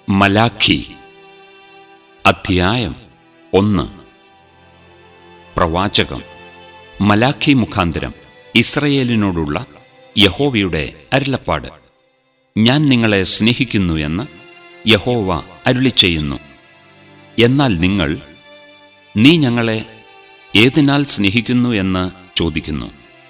മലാഖി അധ്യായം ഒന്ന് പ്രവാചകം മലാഖി മുഖാന്തരം ഇസ്രയേലിനോടുള്ള യഹോവയുടെ അരുളപ്പാട് ഞാൻ നിങ്ങളെ സ്നേഹിക്കുന്നു എന്ന് യഹോവ അരുളി ചെയ്യുന്നു എന്നാൽ നിങ്ങൾ നീ ഞങ്ങളെ ഏതിനാൽ സ്നേഹിക്കുന്നു എന്ന് ചോദിക്കുന്നു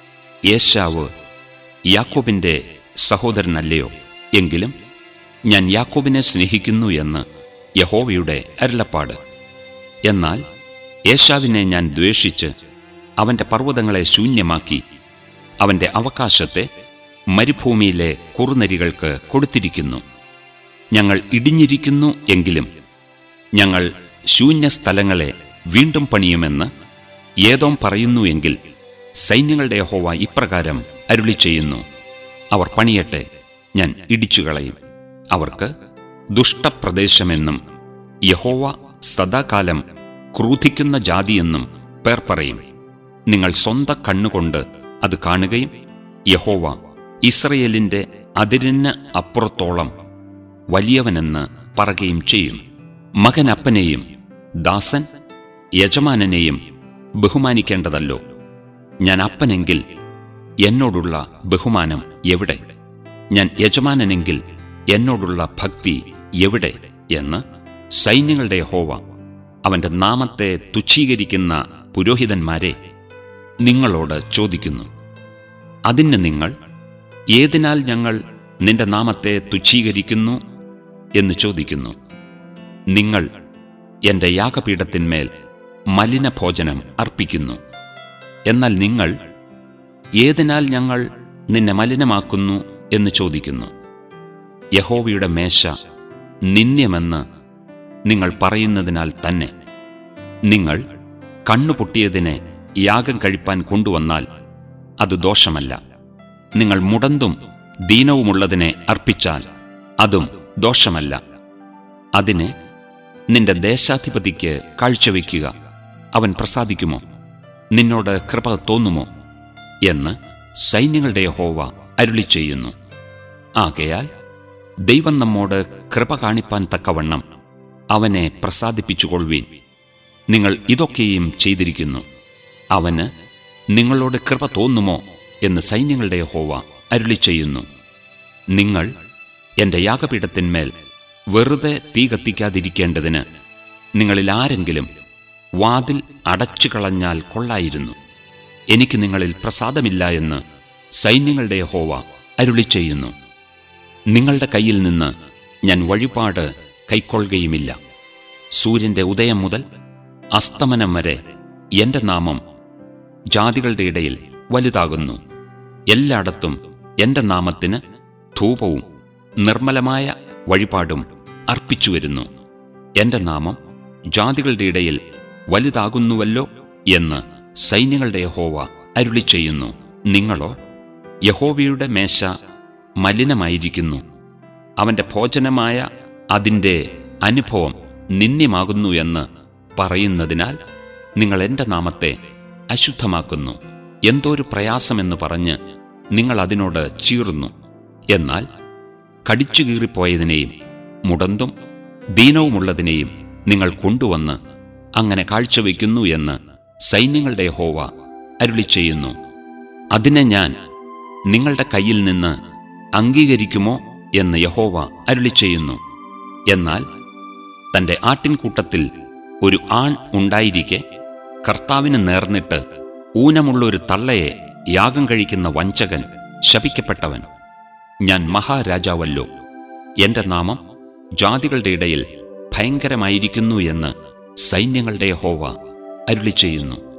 യേശാവ് യാക്കോബിന്റെ സഹോദരനല്ലയോ എങ്കിലും ഞാൻ യാക്കോബിനെ സ്നേഹിക്കുന്നു എന്ന് യഹോവയുടെ അരുളപ്പാട് എന്നാൽ യേശാവിനെ ഞാൻ ദ്വേഷിച്ച് അവന്റെ പർവ്വതങ്ങളെ ശൂന്യമാക്കി അവന്റെ അവകാശത്തെ മരുഭൂമിയിലെ കുറുനരികൾക്ക് കൊടുത്തിരിക്കുന്നു ഞങ്ങൾ ഇടിഞ്ഞിരിക്കുന്നു എങ്കിലും ഞങ്ങൾ ശൂന്യസ്ഥലങ്ങളെ വീണ്ടും പണിയുമെന്ന് ഏതോം പറയുന്നു എങ്കിൽ സൈന്യങ്ങളുടെ യഹോവ ഇപ്രകാരം അരുളി ചെയ്യുന്നു അവർ പണിയട്ടെ ഞാൻ ഇടിച്ചുകളയും അവർക്ക് ദുഷ്ടപ്രദേശമെന്നും യഹോവ സദാകാലം ക്രൂധിക്കുന്ന ജാതിയെന്നും പേർ പറയും നിങ്ങൾ സ്വന്ത കണ്ണുകൊണ്ട് അത് കാണുകയും യഹോവ ഇസ്രയേലിന്റെ അതിരിന് അപ്പുറത്തോളം വലിയവനെന്ന് പറയുകയും ചെയ്യും മകൻ അപ്പനെയും ദാസൻ യജമാനനെയും ബഹുമാനിക്കേണ്ടതല്ലോ ഞാൻ അപ്പനെങ്കിൽ എന്നോടുള്ള ബഹുമാനം എവിടെ ഞാൻ യജമാനനെങ്കിൽ എന്നോടുള്ള ഭക്തി എവിടെ എന്ന് സൈന്യങ്ങളുടെ ഹോവ അവന്റെ നാമത്തെ തുച്ഛീകരിക്കുന്ന പുരോഹിതന്മാരെ നിങ്ങളോട് ചോദിക്കുന്നു അതിന് നിങ്ങൾ ഏതിനാൽ ഞങ്ങൾ നിന്റെ നാമത്തെ തുച്ഛീകരിക്കുന്നു എന്ന് ചോദിക്കുന്നു നിങ്ങൾ എന്റെ യാഗപീഠത്തിന്മേൽ മലിനഭോജനം അർപ്പിക്കുന്നു എന്നാൽ നിങ്ങൾ ഏതിനാൽ ഞങ്ങൾ നിന്നെ മലിനമാക്കുന്നു എന്ന് ചോദിക്കുന്നു യഹോവയുടെ മേശ നിന്ദ്യമെന്ന് നിങ്ങൾ പറയുന്നതിനാൽ തന്നെ നിങ്ങൾ കണ്ണുപൊട്ടിയതിനെ യാഗം കഴിപ്പാൻ കൊണ്ടുവന്നാൽ അത് ദോഷമല്ല നിങ്ങൾ മുടന്തും ദീനവുമുള്ളതിനെ അർപ്പിച്ചാൽ അതും ദോഷമല്ല അതിനെ നിന്റെ ദേശാധിപതിക്ക് കാഴ്ചവെക്കുക അവൻ പ്രസാദിക്കുമോ നിന്നോട് കൃപ തോന്നുമോ എന്ന് സൈന്യങ്ങളുടെ ഹോവ അരുളി ചെയ്യുന്നു ആകയാൽ ദൈവം നമ്മോട് കൃപ കാണിപ്പാൻ തക്കവണ്ണം അവനെ പ്രസാദിപ്പിച്ചുകൊള്ളുവീൻ നിങ്ങൾ ഇതൊക്കെയും ചെയ്തിരിക്കുന്നു അവന് നിങ്ങളോട് കൃപ തോന്നുമോ എന്ന് സൈന്യങ്ങളുടെ ഹോവ അരുളി ചെയ്യുന്നു നിങ്ങൾ എന്റെ യാഗപീഠത്തിന്മേൽ വെറുതെ തീ കത്തിക്കാതിരിക്കേണ്ടതിന് നിങ്ങളിൽ ആരെങ്കിലും വാതിൽ അടച്ചു കളഞ്ഞാൽ കൊള്ളായിരുന്നു എനിക്ക് നിങ്ങളിൽ പ്രസാദമില്ല എന്ന് സൈന്യങ്ങളുടെ ഹോവ അരുളി ചെയ്യുന്നു നിങ്ങളുടെ കയ്യിൽ നിന്ന് ഞാൻ വഴിപാട് കൈക്കൊള്ളുകയുമില്ല സൂര്യന്റെ ഉദയം മുതൽ അസ്തമനം വരെ എന്റെ നാമം ജാതികളുടെ ഇടയിൽ വലുതാകുന്നു എല്ലായിടത്തും എന്റെ നാമത്തിന് ധൂപവും നിർമ്മലമായ വഴിപാടും അർപ്പിച്ചുവരുന്നു എന്റെ നാമം ജാതികളുടെ ഇടയിൽ വലുതാകുന്നുവല്ലോ എന്ന് സൈന്യങ്ങളുടെ യഹോവ അരുളി ചെയ്യുന്നു നിങ്ങളോ യഹോവയുടെ മേശ മലിനമായിരിക്കുന്നു അവന്റെ ഭോജനമായ അതിൻ്റെ അനുഭവം നിന്ദ്യമാകുന്നു എന്ന് പറയുന്നതിനാൽ നിങ്ങൾ എന്റെ നാമത്തെ അശുദ്ധമാക്കുന്നു എന്തോരു പ്രയാസമെന്ന് പറഞ്ഞ് നിങ്ങൾ അതിനോട് ചീറുന്നു എന്നാൽ കടിച്ചുകീറിപ്പോയതിനെയും മുടന്തും ദീനവുമുള്ളതിനെയും നിങ്ങൾ കൊണ്ടുവന്ന് അങ്ങനെ കാഴ്ചവെക്കുന്നു എന്ന് സൈന്യങ്ങളുടെ ഹോവ അരുളി ചെയ്യുന്നു അതിനെ ഞാൻ നിങ്ങളുടെ കയ്യിൽ നിന്ന് അംഗീകരിക്കുമോ എന്ന് യഹോവ അരുളി ചെയ്യുന്നു എന്നാൽ തന്റെ ആട്ടിൻകൂട്ടത്തിൽ ഒരു ആൺ ഉണ്ടായിരിക്കെ കർത്താവിന് നേർന്നിട്ട് ഊനമുള്ള ഒരു തള്ളയെ യാഗം കഴിക്കുന്ന വഞ്ചകൻ ശപിക്കപ്പെട്ടവൻ ഞാൻ മഹാരാജാവല്ലോ എന്റെ നാമം ജാതികളുടെ ഇടയിൽ ഭയങ്കരമായിരിക്കുന്നു എന്ന് സൈന്യങ്ങളുടെ ഹോവ അരുളി ചെയ്യുന്നു